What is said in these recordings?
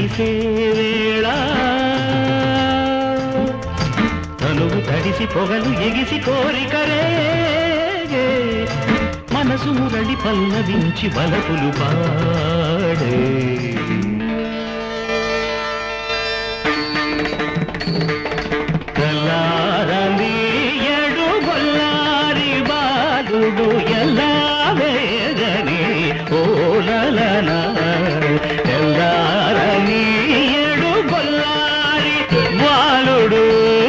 తీసే వేళ తనువు తడిసి పొగలు ఎగిసి కోరికరేగే మనసు మురళి పల్లవించి బలపులు పాడే తెల్లారని ఎడు గొల్లారి బాలుడు ఎలా వేగని ఓలలన తెల్లారని ఎడు గొల్లారి బాలుడు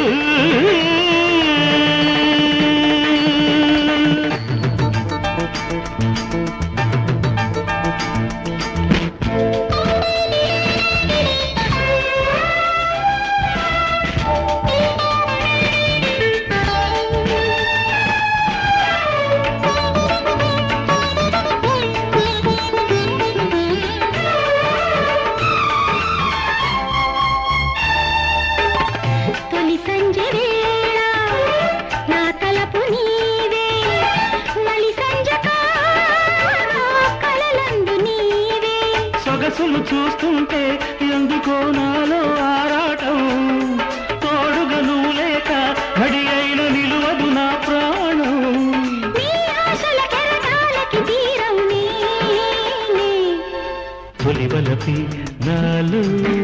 తొలి సంజ వేళ నా తలపు నీవే మలి సంజ కాల కలలందు నీవే సొగసులు చూస్తుంటే ఎందుకో నాలో ఆరాటం తోడుగా నువ్వు లేక గడి అయిన నిలువదు నా ప్రాణం నీ ఆశల కెరటాలకి తీరం నేనే తొలివలపి నాలు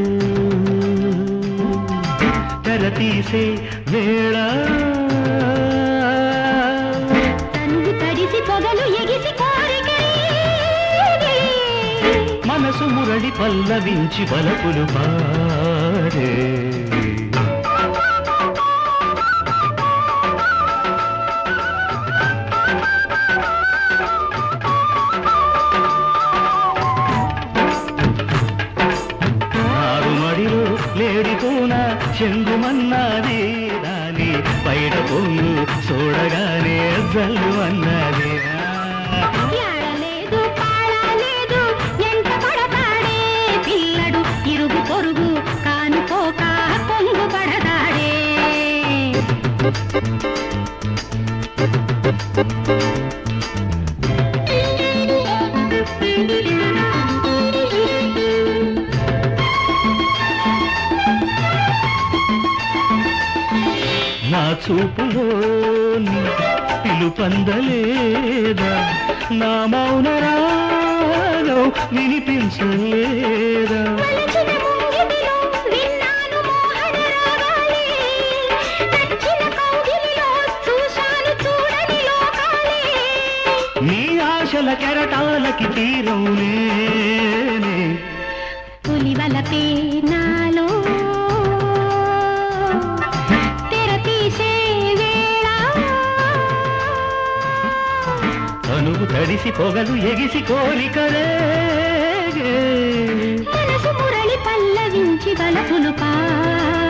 తెర తీసే వేళ తనువు తడిసి పొగలు ఎగిసి కోరికలేగే. మనసు మురళి పల్లవించి బలపులు పాడే నారుమడిలో లేడిపోన చెంగుమన్నది దాని బయట పొంగు చూడగానే జల్లు అన్నది యాడలేదు పాడలేదు ఎంట పడతాడే పిల్లడు ఇరుగు పొరుగు కానుకోక పొంగు పడతాడే నా చూపులోని పిలుపందలేదా నా మౌన రాగం వినిపించలేదా మలచిన ముంగిటిలో విన్నాను మోహన రాగాలే నచ్చిన కౌగిలిలో చూశాను చూడని లోకాలే నీ ఆశల కెరటాలకి తీరం నేనే పులివలపే నాలో తెర తీసే వేళ తనువు తడిసి పొగలు ఎగిసి కోరికలేగే మనసు మురళి పల్లవించి బలపులు పా